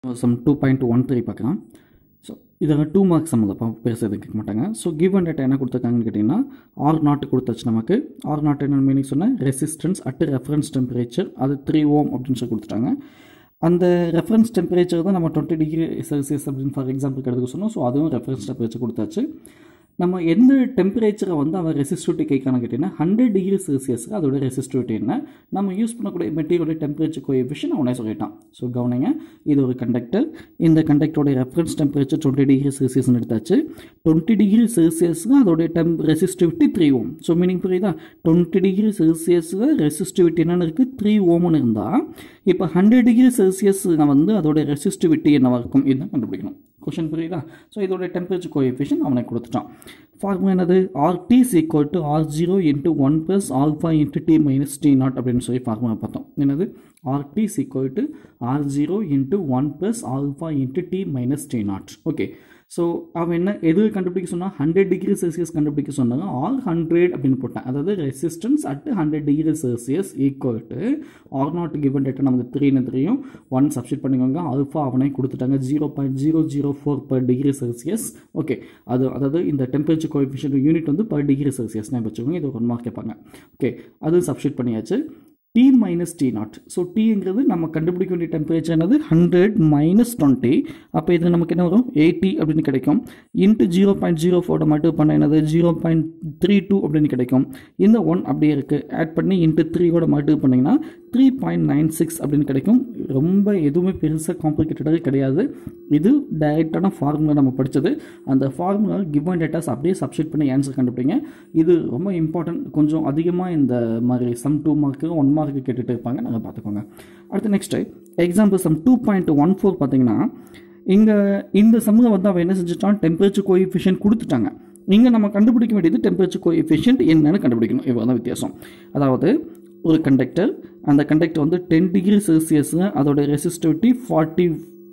some two point one three பார்க்கலாம் so இதில் two marks சம்மந்தப்பா பெருசாக எதுவும் கேட்க மாட்டாங்க ஸோ கிவ் அண்ட் டேட்டா என்ன கொடுத்துருக்காங்கன்னு கேட்டிங்கன்னா ஆர் நாட்டு கொடுத்தாச்சு நமக்கு ஆர் நாட் என்ன மீனிங் சொன்னால் ரெசிஸ்டன்ஸ் அட் ரெஃபரன்ஸ் டெம்பரேச்சர் அது த்ரீ ஓம் அப்படின்னு சொல்லி கொடுத்துட்டாங்க அந்த ரெஃபரன்ஸ் டெம்பரேச்சர் தான் நம்ம டுவெண்ட்டி டிகிரி செல்சியஸ் அப்படின்னு ஃபார் எக்ஸாம்பிள் எடுத்துக்க சொன்னோம் ஸோ அதுவும் ரெஃபரன்ஸ் டெம்பரேச்சர் கொடுத்தாச்சு நம்ம எந்த டெம்பரேச்சரை வந்து அவன் ரெசிஸ்டிவிட்டி கேட்கான்னு கேட்டிங்கன்னா ஹண்ட்ரட் டிகிரி செல்சியஸுக்கு அதோட ரெசிஸ்டிவிட்டி என்ன நம்ம யூஸ் பண்ணக்கூடிய மெட்டீரியலோட டெம்பரேச்சர் கோஎஃபிஷியன் அவனே சொல்லிட்டான் ஸோ கவனிங்க இது ஒரு கண்டக்டர் இந்த கண்டக்டரோட ரெஃபரன்ஸ் டெம்பரேச்சர் டுவெண்ட்டி டிகிரி செல்சியஸ்னு எடுத்தாச்சு டுவெண்ட்டி டிகிரி செல்சியஸ்க்கு அதோடைய டெம் resistivity three ohm so meaning புரியுதா டுவெண்ட்டி டிகிரி செல்சியஸில் ரெசிஸ்டிவிட்டி என்னென்னு இருக்குது த்ரீ ஓம்னு இருந்தால் இப்போ ஹண்ட்ரட் டிகிரி செல்சியஸ் வந்து அதோட ரெசிஸ்டிவிட்டி என்னவாக இருக்கும் இதுதான் கண்டுபிடிக்கணும் கொஷின் புரியுதா ஸோ இதோட டெம்பரேச்சர் கோஎஃபிஷியன் அவனுக்கு கொடுத்துட்டான் ஃபார்முலா என்னது RT is equal to R zero into one plus alpha into T minus T naught அப்படின்னு சொல்லி ஃபார்முலா பார்த்தோம் என்னது RT is equal to R zero into one plus alpha into T minus T naught okay so அவன் என்ன எது கண்டுபிடிக்க சொன்னால் hundred degree Celsius கண்டுபிடிக்க சொன்னாங்க ஆல் ஹண்ட்ரட் அப்படின்னு போட்டேன் அதாவது resistance at hundred degree Celsius equal to R naught given data நமக்கு த்ரீன்னு தெரியும் ஒன் சப்ஸ்டிட் பண்ணிக்கோங்க அல்ஃபா அவனே கொடுத்துட்டாங்க zero point zero zero four per degree Celsius okay அது அதாவது இந்த டெம்பரேச்சர் கோஎஃபிஷியன் யூனிட் வந்து பர் டிகிரி செல்சியஸ் நான் வச்சுக்கோங்க இது ஒரு மார்க் கேட்பாங்க ஓகே அது சப்ஸ்டிட் பண்ணியாச்சு T minus T nought so டீங்கிறது நம்ம கண்டுபிடிக்க வேண்டிய டெம்பரேச்சர் என்னது ஹண்ட்ரட் மைனஸ் டுவெண்ட்டி அப்போ இது நமக்கு என்ன வரும் எயிட்டி அப்படின்னு கிடைக்கும் இன்ட்டு ஜீரோ பாயிண்ட் ஜீரோ ஃபோரை மட்டும் பண்ண என்னது ஜீரோ பாயிண்ட் த்ரீ டூ அப்படின்னு கிடைக்கும் இந்த ஒன் அப்படியே இருக்குது ஆட் பண்ணி இன்ட்டு த்ரீயோட மட்டும் பண்ணிங்கன்னா த்ரீ பாயிண்ட் நைன் சிக்ஸ் அப்படின்னு கிடைக்கும் ரொம்ப எதுவுமே பெருசாக காம்ப்ளிகேட்டடாக கிடையாது இது டைரெக்டான ஃபார்முலா நம்ம படித்தது அந்த ஃபார்முலா கிவன் டேட்டாஸ் அப்படியே சப்ஸ்டிட் பண்ணி ஆன்சர் கண்டுபிடிங்க இது ரொம்ப இம்பார்ட்டன்ட் கொஞ்சம் அதிகமாக இந்த மாதிரி some two mark one mark கேட்டுட்டு இருப்பாங்க நாங்கள் பார்த்துக்கோங்க அடுத்து next example sum two point one four பார்த்தீங்கன்னா இங்கே இந்த சம்மில் வந்து அவன் என்ன செஞ்சுட்டான் டெம்பரேச்சர் கோஎஃபிஷியன் கொடுத்துட்டாங்க இங்கே நம்ம கண்டுபிடிக்க வேண்டியது டெம்பரேச்சர் கோஎஃபிஷியன்ட் என்னன்னு கண்டுபிடிக்கணும் இவ்வளோ தான் வித்தியாசம் அதாவது ஒரு கண்டக்டர் அந்த கண்டக்டர் வந்து டென் டிகிரி செல்சியஸில் அதோட ரெசிஸ்டிவிட்டி ஃபார்ட்டி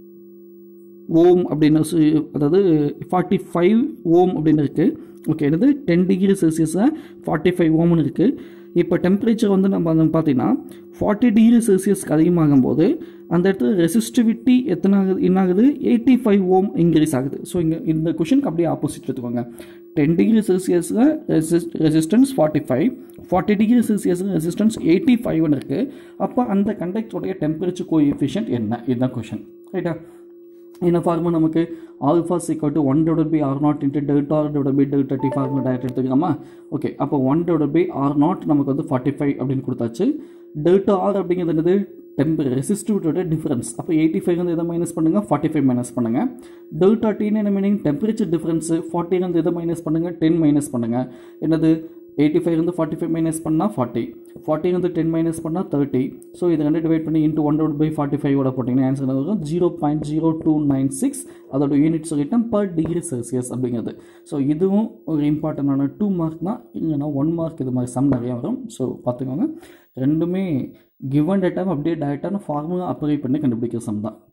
ஓம் அப்படின்னு சொல்லி- அதாவது ஃபார்ட்டி ஃபைவ் ஓம் அப்படின்னு இருக்குது ஓகே என்னது டென் டிகிரி செல்சியஸில் ஃபார்ட்டி ஃபைவ் ஓம்னு இருக்குது இப்போ டெம்பரேச்சர் வந்து நம்ம வந்து பார்த்தீங்கன்னா ஃபார்ட்டி டிகிரி செல்சியஸ்க்கு அதிகமாகும் போது அந்த இடத்துல ரெசிஸ்டிவிட்டி எத்தனை ஆகுது என்ன ஆகுது எயிட்டி ஃபைவ் ஓம் இன்க்ரீஸ் ஆகுது ஸோ இங்கே இந்த கொஷனுக்கு அப்படியே ஆப்போசிட் எடுத்துக்கோங்க டென் டிகிரி செல்சியஸில் resist resistance forty five forty degree செல்சியஸில் ரெசிஸ்டன்ஸ் எயிட்டி ஃபைவ்னு இருக்குது அப்போ அந்த கண்டக்டருடைய டெம்பரேச்சர் கோஎஃபிஷியன்ட் என்ன இதுதான் கொஷன் ரைட்டா என்ன ஃபார்முலா நமக்கு alpha is equal to one divide by R nought into delta divide by delta T formula direct எடுத்துக்கலாமா ஓகே அப்போ one divide by R nought நமக்கு வந்து ஃபார்ட்டி ஃபைவ் அப்படின்னு கொடுத்தாச்சு டெல்டா ஆர் அப்படிங்கிறது என்னது டெம்பர் ரெசிஸ்டிவிட்டோட டிஃபரன்ஸ் அப்போ எயிட்டி ஃபைவ் வந்து எதை மைனஸ் பண்ணுங்கள் ஃபார்ட்டி ஃபைவ் மைனஸ் பண்ணுங்கள் டெல்டா டீன்னு என்ன மீனிங் டெம்பரேச்சர் டிஃபரன்ஸ் ஃபார்ட்டி வந்து எதை மைனஸ் பண்ணுங்கள் டென் மைனஸ் பண்ணுங்கள் என்னது எயிட்டி ஃபைவ் வந்து ஃபார்ட்டி ஃபைவ் மைனஸ் பண்ணால் ஃபார்ட்டி ஃபார்ட்டி வந்து டென் மைனஸ் பண்ணால் தேர்ட்டி ஸோ இது ரெண்டு டிவைட் பண்ணி into one doubt by forty ஃபைவோட போட்டிங்கன்னா ஆன்சர் வரும் zero point zero two nine six அதோட யூனிட் சொல்லிட்டேன் பர் டிகிரி செல்சியஸ் அப்படிங்கிறது ஸோ இதுவும் ஒரு இம்பார்ட்டண்டான டூ மார்க் தான் இல்லைன்னா ஒன் மார்க் இது மாதிரி சம் நிறையா வரும் ஸோ பார்த்துக்கோங்க ரெண்டுமே கிவன் டேட்டாவை அப்படியே டேரெக்டான ஃபார்முலா அப்ளை பண்ணி கண்டுபிடிக்கிற சம் தான்